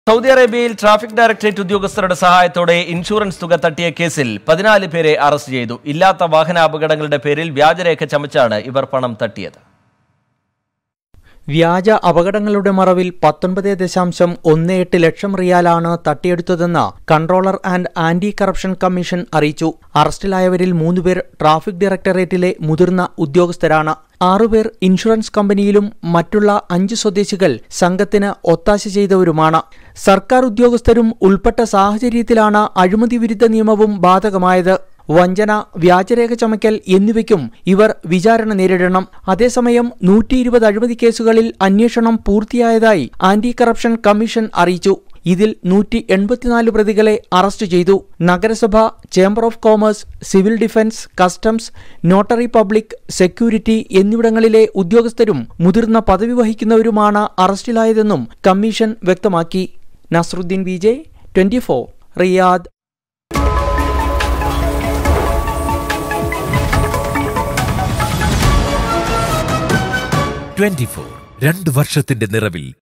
Saudi അറേബ്യയിൽ traffic directorate ഉദ്യോഗസ്ഥരുടെ സഹായത്തോടെ ഇൻഷുറൻസ് തുക തട്ടിയ കേസിൽ പതിനാല് പേരെ അറസ്റ്റ് ചെയ്തു ഇല്ലാത്ത വാഹനാപകടങ്ങളുടെ പേരിൽ വ്യാജരേഖ ചമച്ചാണ് ഇവർ പണം തട്ടിയത് വ്യാജ അപകടങ്ങളുടെ മറവിൽ പത്തൊൻപത് ദശാംശം ഒന്ന് എട്ട് ലക്ഷം റിയാലാണ് തട്ടിയെടുത്തതെന്ന് controller and anti corruption commission അറിയിച്ചു അറസ്റ്റിലായവരിൽ മൂന്നുപേർ ട്രാഫിക് ഡയറക്ടറേറ്റിലെ മുതിർന്ന ഉദ്യോഗസ്ഥരാണ് ആറുപേർ ഇൻഷുറൻസ് കമ്പനിയിലും മറ്റുള്ള അഞ്ച് സ്വദേശികൾ സംഘത്തിന് ഒത്താശ ചെയ്തവരുമാണ് സർക്കാർ ഉദ്യോഗസ്ഥരും ഉൾപ്പെട്ട സാഹചര്യത്തിലാണ് അഴിമതി വിരുദ്ധ നിയമവും ബാധകമായത് വഞ്ചന വ്യാജരേഖ ചമയ്ക്കൽ എന്നിവയ്ക്കും ഇവർ വിചാരണ നേരിടണം അതേസമയം നൂറ്റി ഇരുപത് അഴിമതി കേസുകളിൽ അന്വേഷണം പൂർത്തിയായതായി ആന്റി കറപ്ഷൻ കമ്മീഷൻ അറിയിച്ചു ഇതിൽ നൂറ്റി എൺപത്തിനാല് പ്രതികളെ അറസ്റ്റ് ചെയ്തു നഗരസഭ chamber of commerce civil defence customs notary public security എന്നിവിടങ്ങളിലെ ഉദ്യോഗസ്ഥരും മുതിർന്ന പദവി വഹിക്കുന്നവരുമാണ് അറസ്റ്റിലായതെന്നും കമ്മീഷൻ വ്യക്തമാക്കി Nasruddin V J twenty Riyadh twenty four രണ്ട് വർഷത്തിന്റെ നിറവിൽ